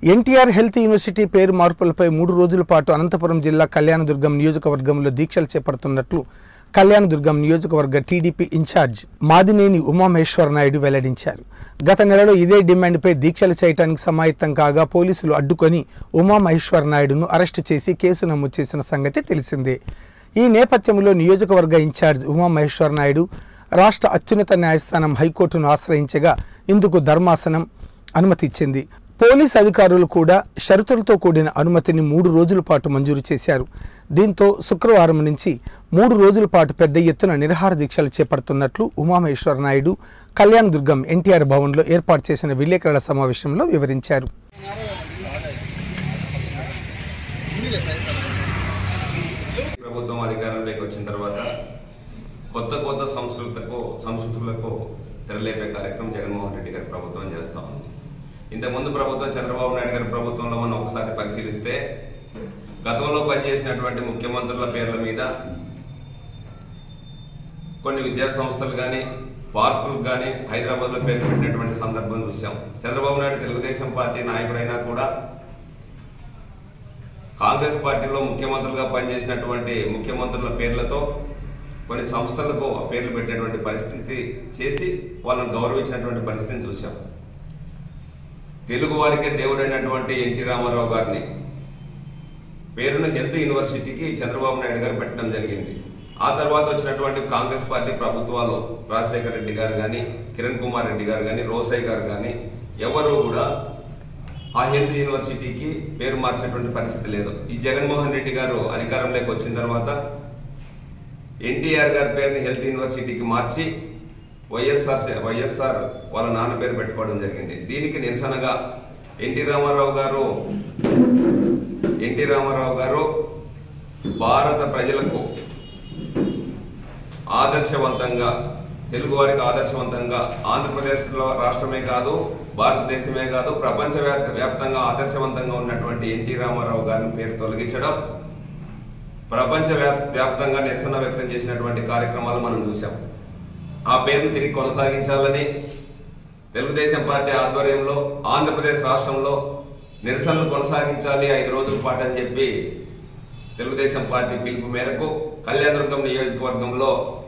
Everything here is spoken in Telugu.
ఎన్టీఆర్ హెల్త్ యూనివర్సిటీ పేరు మార్పులపై మూడు రోజుల పాటు అనంతపురం జిల్లా కళ్యాణదుర్గం నియోజకవర్గంలో దీక్షలు చేపడుతున్నట్లు కళ్యాణదుర్గం నియోజకవర్గ టీడీపీ ఇన్ఛార్జ్ మాదినేని ఉమామహేశ్వర నాయుడు వెల్లడించారు గత నెలలో ఇదే డిమాండ్పై దీక్షలు చేయడానికి సమాయత్తం కాగా పోలీసులు అడ్డుకొని ఉమామహేశ్వర నాయుడును అరెస్టు చేసి కేసు నమోదు చేసిన సంగతి తెలిసిందే ఈ నేపథ్యంలో నియోజకవర్గ ఇన్ఛార్జ్ ఉమామహేశ్వర నాయుడు రాష్ట్ర అత్యున్నత న్యాయస్థానం హైకోర్టును ఆశ్రయించగా ఇందుకు ధర్మాసనం అనుమతి ఇచ్చింది పోలీస్ అధికారులు కూడా షరతులతో కూడిన అనుమతిని మూడు రోజుల పాటు మంజూరు చేశారు దీంతో శుక్రవారం నుంచి మూడు రోజుల పాటు పెద్ద ఎత్తున నిరహార దీక్షలు చేపడుతున్నట్లు ఉమామహేశ్వర నాయుడు కళ్యాణ్ దుర్గం ఎన్టీఆర్ భవన్లో ఏర్పాటు చేసిన విలేకరుల సమావేశంలో వివరించారు ప్రభుత్వం అధికారంలోకి వచ్చిన తర్వాత కొత్త కొత్త సంస్కృతకు సంస్కృతులకు తెరలేపే కార్యక్రమం జగన్మోహన్ రెడ్డి గారి ప్రభుత్వం చేస్తా ఉంది ఇంతకుముందు ప్రభుత్వం చంద్రబాబు నాయుడు గారి ప్రభుత్వంలో మనం ఒకసారి పరిశీలిస్తే గతంలో పనిచేసినటువంటి ముఖ్యమంత్రుల పేర్ల మీద కొన్ని విద్యా సంస్థలు కానీ పార్కులు కానీ హైదరాబాద్లో పేరు పెట్టినటువంటి సందర్భం చూసాం చంద్రబాబు నాయుడు తెలుగుదేశం పార్టీ నాయకుడైనా కూడా కాంగ్రెస్ పార్టీలో ముఖ్యమంత్రులుగా పనిచేసినటువంటి ముఖ్యమంత్రుల పేర్లతో కొన్ని సంస్థలకు పేర్లు పెట్టేటువంటి పరిస్థితి చేసి వాళ్ళని గౌరవించినటువంటి పరిస్థితిని చూశాం తెలుగు వారికి దేవుడైనటువంటి ఎన్టీ రామారావు గారిని పేరును హెల్త్ యూనివర్సిటీకి చంద్రబాబు నాయుడు గారు పెట్టడం జరిగింది ఆ తర్వాత వచ్చినటువంటి కాంగ్రెస్ పార్టీ ప్రభుత్వాలు రాజశేఖర రెడ్డి గారు కానీ కిరణ్ కుమార్ రెడ్డి గారు కానీ రోసయ్య గారు కానీ ఎవరు కూడా ఆ హెల్త్ యూనివర్సిటీకి పేరు మార్చినటువంటి పరిస్థితి లేదు ఈ జగన్మోహన్ రెడ్డి గారు అధికారంలోకి వచ్చిన తర్వాత ఎన్టీఆర్ గారి పేరుని హెల్త్ యూనివర్సిటీకి మార్చి వైఎస్ఆర్ సే- వైఎస్ఆర్ వాళ్ళ నాన్న పేరు పెట్టుకోవడం జరిగింది దీనికి నిరసనగా ఎన్టీ రామారావు గారు ఎన్టీ రామారావు గారు భారత ప్రజలకు ఆదర్శవంతంగా తెలుగు వారికి ఆదర్శవంతంగా ఆంధ్రప్రదేశ్లో రాష్ట్రమే కాదు భారతదేశమే కాదు ప్రపంచ వ్యాప్త- వ్యాప్తంగా ఆదర్శవంతంగా ఉన్నటువంటి ఎన్టీ రామారావు గారిని పేరు తొలగించడం ప్రపంచ వ్యాప్- వ్యాప్తంగా నిరసన వ్యక్తం చేసినటువంటి కార్యక్రమాలు మనం చూసాం ఆ పేరును తిరిగి కొనసాగించాలని తెలుగుదేశం పార్టీ ఆధ్వర్యంలో ఆంధ్రప్రదేశ్ రాష్ట్రంలో నిరసనలు కొనసాగించాలి ఐదు రోజుల పాటు అని చెప్పి తెలుగుదేశం పార్టీ పిలుపు మేరకు కళ్యాణదుర్గం నియోజకవర్గంలో